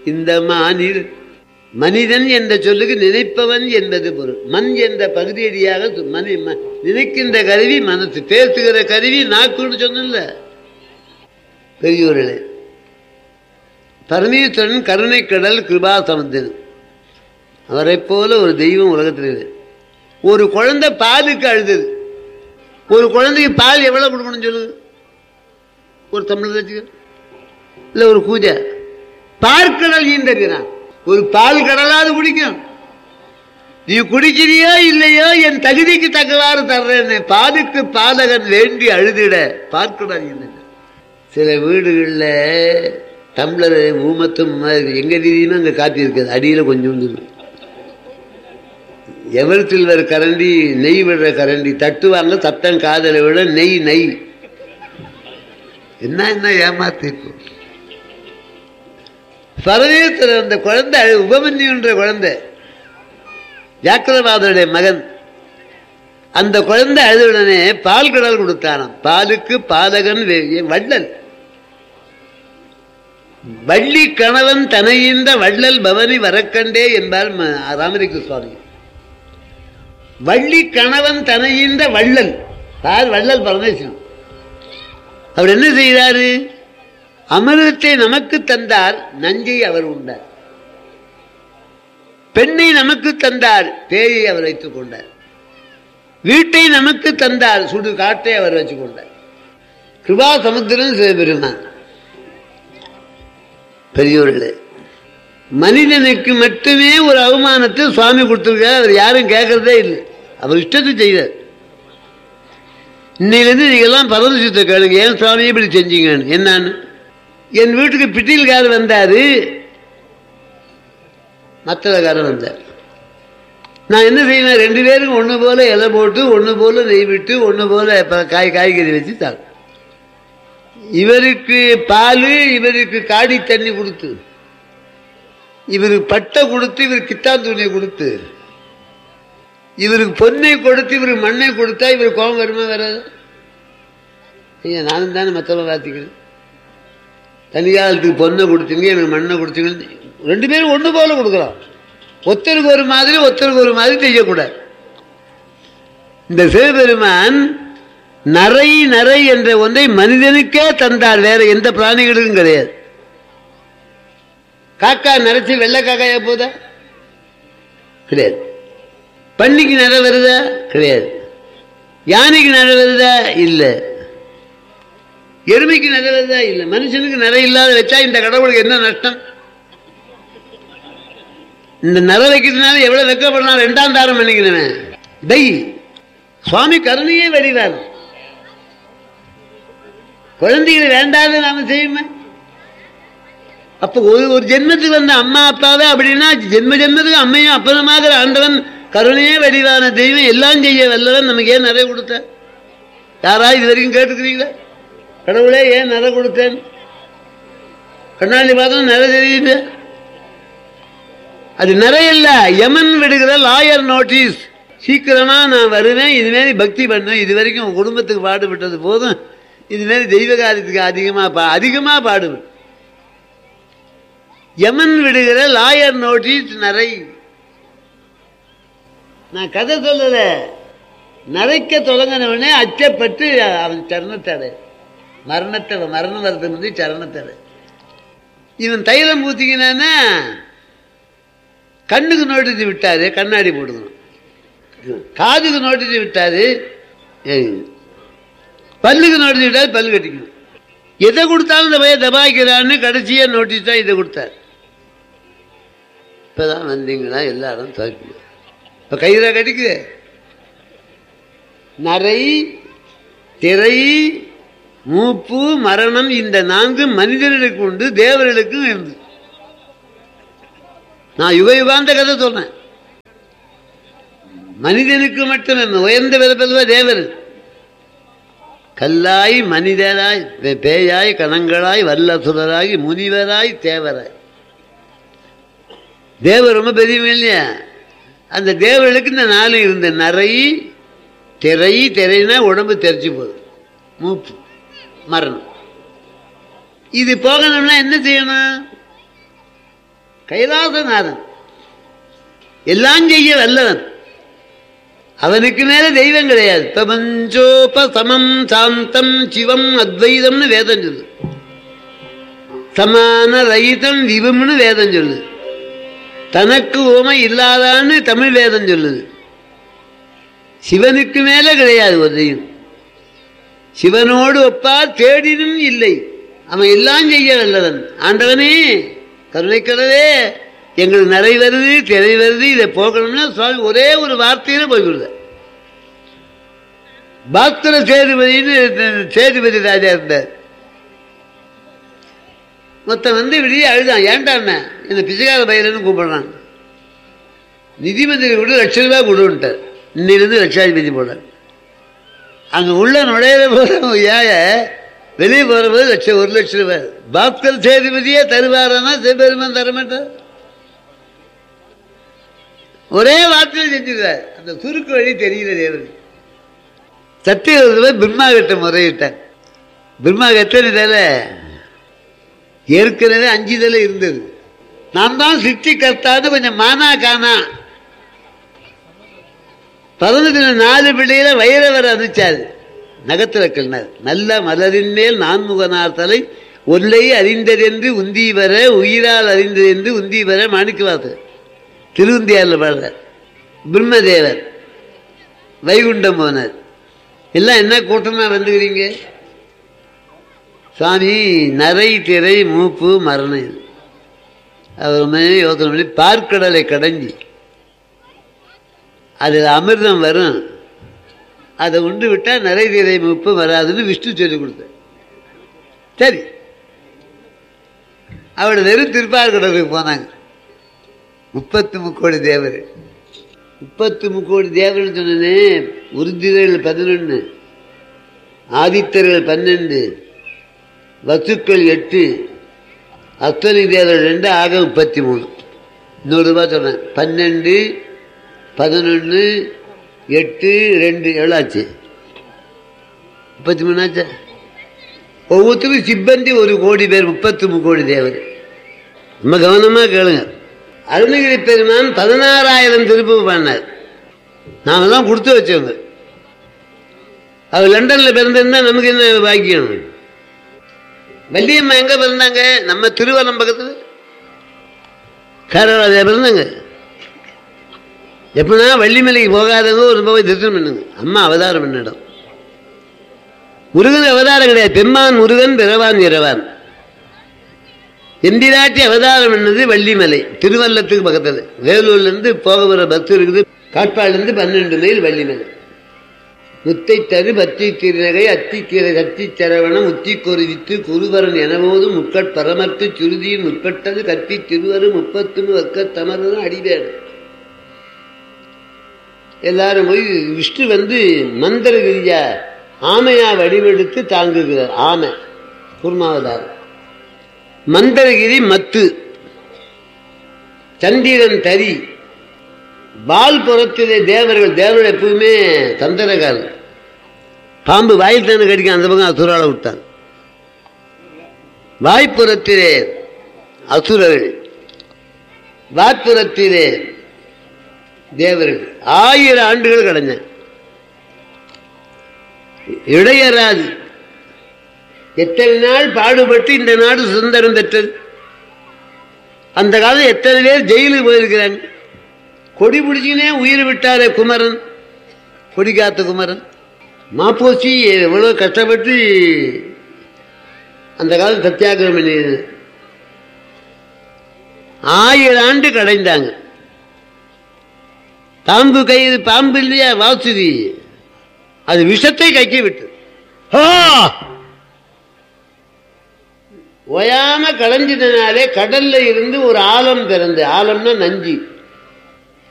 இந்த மானிட மனிதன் என்ற சொல்லுக்கு நினைப்பவன் என்பது பொருள் மண் என்ற பகுதியடியாக சொ- மனி ம- நினைக்கின்ற கருவி மனசு பேசுகிற கருவி நாக்குன்னு சொன்னல பெரியோர்களே பரமேஸ்வரன் கருணை கடல் கிருபா சமுத்திரம் அவரைப் போல ஒரு தெய்வம் உலகத்தில் இல்லை ஒரு குழந்தை பாலுக்கு அழுதது ஒரு குழந்தைக்கு பால் எவ்வளவு கொடுக்கணும் சொல்லுங்க ஒரு தமிழ் வச்சுக்க இல்லை ஒரு பூஜை பார்க்கடல் ஈந்தறினான் ஒரு பால் கடலாவது குடிக்கும் நீ குடிக்கிறியோ இல்லையோ என் தகுதிக்கு தக்கவாறு தர்றேன்னு பாலுக்கு பாலகன் வேண்டி அழுதிட பார்க்கடல் ஈந்தறினான் சில வீடுகளில் டம்ளர் ஊமத்தும் மாதிரி எங்க தெரியுமா அங்கே காப்பி இருக்குது அடியில் கொஞ்சம் எவர் சில்வர் கரண்டி நெய் விடுற கரண்டி தட்டுவாங்க சத்தம் காதலை விட நெய் நெய் என்ன என்ன ஏமாத்திருக்கும் பரமேஸ்வரர் அந்த குழந்தை அழு- உபமன்யுன்ற குழந்தை ஜாக்கிரவாதருடைய மகன் அந்த குழந்தை அழுதுடனே பால் கடல் கொடுத்தானாம் பாலுக்கு பாலகன் வே- வள்ளல் வள்ளி கணவன் தனையின்ற வள்ளல் பவனி வரக்கண்டே என்பார் ம- ராமலிங்க சுவாமி வள்ளி கணவன் தனையின்ற வள்ளல் யார் வள்ளல் பரமேஸ்வரன் அவர் என்ன செய்தாரு அமிர்தத்தை நமக்கு தந்தார் நஞ்சை அவர் உண்டார் பெண்ணை நமக்கு தந்தார் பேயை அவர் வைத்துக் கொண்டார் வீட்டை நமக்கு தந்தார் சுடு காட்டை அவர் வச்சுக் கொண்டார் கிருபா சமுத்திரம் சிவபெருமான் பெரியோர்களே மனிதனுக்கு மட்டுமே ஒரு அவமானத்தை சுவாமி கொடுத்துருக்கார் அவர் யாரும் கேட்கறதே இல்லை அவர் இஷ்டத்தை செய்தார் இன்னையிலேருந்து நீங்கள்லாம் பரமசிவத்தை கேளுங்க ஏன் சுவாமி இப்படி செஞ்சீங்கன்னு என்னன்னு என் வீட்டுக்கு பிட்டில்காரர் வந்தாரு மற்றக்காரர் வந்தார் நான் என்ன செய்வேன் ரெண்டு பேருக்கும் ஒன்று போல இலை போட்டு ஒன்று போல நெய் விட்டு ஒன்று போல ப- காய் காய்கறி வச்சு தான் இவருக்கு பால் இவருக்கு காடி தண்ணி கொடுத்து இவருக்கு பட்டை கொடுத்து இவர் கிட்டான் துணியை கொடுத்து இவருக்கு பொன்னை கொடுத்து இவருக்கு மண்ணை கொடுத்தா இவர் கோபம் வருமா வராது ஐயா நானும் தானே மற்றவங்க பார்த்துக்கிறேன் தனியாளத்துக்கு பொண்ணை கொடுத்தீங்க எனக்கு மண்ணை கொடுத்தீங்க ரெண்டு பேரும் ஒன்று போல கொடுக்குறோம் ஒருத்தருக்கு ஒரு மாதிரி ஒருத்தருக்கு ஒரு மாதிரி செய்யக்கூடாது இந்த சிவபெருமான் நரை நரை என்ற ஒன்றை மனிதனுக்கே தந்தார் வேற எந்த பிராணிகளுக்கும் கிடையாது காக்கா நரைச்சி வெள்ளை காக்காயா போதா கிடையாது பன்னிக்கு நிறை வருதா கிடையாது யானைக்கு நிறை வருதா இல்லை எருமைக்கு நிறை வருதா இல்லை மனுஷனுக்கு நிறை இல்லாத வச்சா இந்த கடவுளுக்கு என்ன நஷ்டம் இந்த நிறை வைக்கிறதுனால எவ்வளவு வெக்கப்படலாம் ரெண்டாம் தாரம் பண்ணிக்கிறவன் டை சுவாமி கருணையே வடிவார் குழந்தைகளை வேண்டாத நாம செய்யுமே அப்ப ஒரு ஒரு ஜென்மத்துக்கு வந்த அம்மா அப்பாவே அப்படின்னா ஜென்ம ஜென்மத்துக்கு அம்மையும் அப்பனமாகிற ஆண்டவன் கருணையே வடிவான தெய்வம் எல்லாம் செய்ய வல்லவன் நமக்கு ஏன் நிறைய கொடுத்த யாராவது இது வரைக்கும் கேட்டுக்கிறீங்களா கடவுளே ஏன் நிறை கொடுத்தேன் கண்ணாடி பார்த்தா நிறை தெரியுது அது நிறைய இல்ல யமன் விடுகிற லாயர் நோட்டீஸ் சீக்கிரமா நான் வருவேன் இதுமாரி பக்தி பண்ணுவேன் இது வரைக்கும் உன் குடும்பத்துக்கு பாடுபட்டது போதும் இதுமாரி தெய்வ காரியத்துக்கு அதிகமா பா அதிகமா பாடுவேன் யமன் விடுகிற லாயர் நோட்டீஸ் நிறை நான் கதை சொல்லல நரைக்க தொடங்கினவனே அச்சப்பட்டு அவன் சரணத்தடை மரணத்தை மரணம் வரதுக்கு வந்து சரணத்தடை இவன் தைலம் ஊத்திக்கினான்னா கண்ணுக்கு நோட்டீஸ் விட்டாரு கண்ணாடி போடுக்கணும் காதுக்கு நோட்டீஸ் விட்டாரு ஏய், பல்லுக்கு நோட்டீஸ் விட்டாரு பல்லு கட்டிக்கணும் எதை கொடுத்தாலும் இந்த பையன் தபாய்க்கிறான்னு கடைசியா நோட்டீஸ் தான் இதை கொடுத்தார் இப்பதான் வந்தீங்களா எல்லாரும் துவைக்கணும் இப்ப கையில கட்டிக்குது நரை திரை மூப்பு மரணம் இந்த நான்கு மனிதர்களுக்கு உண்டு தேவர்களுக்கும் இருந்து நான் யுக யுகாந்த கதை சொல்றேன் மனிதனுக்கு மட்டும் என்ன, உயர்ந்த விதப்பதுவா தேவர் கல்லாய் மனிதராய் பே- பேயாய் கணங்களாய் வல்லசுரராய் முனிவராய் தேவராய் தேவர் ரொம்ப பெரியவங்க இல்லையா அந்த தேவர்களுக்கு இந்த நாலு இருந்த நரை திரை திரைனா உடம்பு தெரிச்சு போகுது மூப்பு மரணம் இது போகணும்னா என்ன செய்யணும் கைலாசநாதன் எல்லாம் செய்ய வல்லவன் அவனுக்கு மேல தெய்வம் கிடையாது பிரபஞ்சோப சமம் சாந்தம் சிவம் அத்வைதம்னு வேதம் சொல்லுது சமான ரயிதம் விபம்னு வேதம் சொல்லுது தனக்கு உமை இல்லாதான்னு தமிழ் வேதம் சொல்லுது சிவனுக்கு மேல கிடையாது ஒரு தெய்வம் சிவனோடு ஒப்பா தேடினும் இல்லை அவன் எல்லாம் செய்ய வல்லவன் ஆண்டவனே கருணைக்கடவே எங்களுக்கு நிறை வருது திரை வருது இதை போகணும்னா சுவாமி ஒரே ஒரு வார்த்தையில போய்விடுத பாஸ்கர சேதுபதினு சேதுபதி ராஜா இருந்தார் மொத்தம் வந்து விடிய அழுதான் ஏன்டாண்ண இந்த பிச்சைக்கார பயிரன்னு கூப்பிடுறான் நிதி மந்திரி கூட லட்ச ரூபாய் கொடுன்ட்டார் இன்னிலிருந்து லட்சாதிபதி போடார் அங்க உள்ள நுழையிற போற ஏய வெளியே போற போது லட்சம் ஒரு லட்சம் ரூபாய் பாஸ்கர் சேதுபதியே தருவாரானா சிவபெருமான் தரமாட்டார் ஒரே வார்த்தையில் செஞ்சிருக்கார் அந்த சுருக்கு வழி தெரியல தேவன் சத்திய பிரம்மா கிட்ட முறையிட்டார் பிரம்மா எத்தனை தலை ஏற்கனவே அஞ்சு தலை இருந்தது நான் தான் சித்தி கர்த்தான்னு கொஞ்சம் மானா காணா பதினத்துல நாலு பிள்ளையில வைரவர் அனுச்சாரு நகத்துல கிள்னார் நல்ல மலரின் மேல் நான்முகனார் தலை ஒன்றை அறிந்ததென்று உந்தி வர உயிரால் அறிந்ததென்று உந்தி வர மாணிக்கவாசர் திருவுந்தியாரில் பாடுறார் பிரம்மதேவர் வைகுண்டம் போனார் எல்லாம் என்ன கூட்டமா வந்துக்கிறீங்க சுவாமி நரை திரை மூப்பு மரணம் இது அவர் உண்மையே யோசனை பண்ணி பார்க்கடலை கடைஞ்சி அதில் அமிர்தம் வரும் அதை உண்டு விட்டால் நிறை திரை மூப்பு வராதுன்னு விஷ்ணு சொல்லி கொடுத்தார் சரி அவள் வெறும் திருப்பார்கடலுக்கு போனாங்க முப்பத்து முக்கோடி தேவர் முப்பத்து முக்கோடி தேவர்னு சொன்னே உருத்திரர்கள் பதினொன்று ஆதித்தர்கள் பன்னெண்டு வசுக்கள் எட்டு அஸ்வனி தேவர் ரெண்டு ஆக முப்பத்தி மூணு இன்னொரு ரூபாய் சொன்னேன் பன்னெண்டு பதினொன்று எட்டு ரெண்டு எவ்வளோ ஆச்சு முப்பத்தி மூணு ஆச்சா ஒவ்வொருத்தருக்கும் சிப்பந்தி ஒரு கோடி பேர் முப்பத்தி மூணு கோடி தேவர் ரொம்ப கவனமாக கேளுங்க அருணகிரி பெருமான் பதினாறாயிரம் திருப்பு பண்ணார் நாம தான் கொடுத்து வச்சவங்க அவர் லண்டன்ல பிறந்திருந்தா நமக்கு என்ன பாக்கியம் வள்ளியம்மா எங்க பிறந்தாங்க நம்ம திருவனம் பக்கத்துல கேரளாவில் பிறந்தாங்க எப்படின்னா வள்ளிமலைக்கு போகாதவங்க ஒரு போய் தரிசனம் பண்ணுங்க அம்மா அவதாரம் பண்ணிடும் முருகன் அவதாரம் கிடையாது பெம்மான் முருகன் பிறவான் இரவான் எந்திராட்டி அவதாரம் பண்ணது வள்ளிமலை திருவல்லத்துக்கு பக்கத்தில் வேலூர்ல இருந்து போக வர பஸ் இருக்குது காட்பாடுல இருந்து பன்னெண்டு மைல் வள்ளிமலை முத்தை தரு பத்தி திருநகை அத்திக்கீரை கத்தி சரவணம் உத்தி வித்து குருவரன் எனவோது முக்கட் பரமத்து சுருதியின் முற்பட்டது கத்தி திருவரு முப்பத்துன்னு வக்க தமரது அடிவேடு எல்லாரும் போய் விஷ்ணு வந்து மந்திர கிரியா ஆமையா வடிவெடுத்து தாங்குகிறார் ஆமை குருமாவதார் மந்திரகிரி மத்து சந்திரன் தரி பால் புறத்திலே தேவர்கள் தேவர்கள் எப்பவுமே தந்திரகாரன் பாம்பு வாயில் தானே கடிக்கும் அந்த பக்கம் அசுரால விட்டான் வாய்ப்புறத்திலே அசுரர்கள் வாய்ப்புறத்திலே தேவர்கள் ஆயிரம் ஆண்டுகள் கடந்த இடையராது எத்தனை நாள் பாடுபட்டு இந்த நாடு சுதந்திரம் பெற்றது அந்த காலம் எத்தனை பேர் ஜெயிலுக்கு போயிருக்கிறாங்க கொடி பிடிச்சினே உயிர் விட்டாரே குமரன் கொடி காத்த குமரன் மாப்போசி எவ்வளவு கஷ்டப்பட்டு அந்த காலம் சத்தியாகிரம் பண்ணியது ஆயிரம் ஆண்டு கடைந்தாங்க பாம்பு கைது பாம்பு இல்லையா வாசுதி அது விஷத்தை கைக்கு விட்டு ஓயாம களைஞ்சதுனாலே கடல்ல இருந்து ஒரு ஆலம் பிறந்து ஆலம்னா நஞ்சு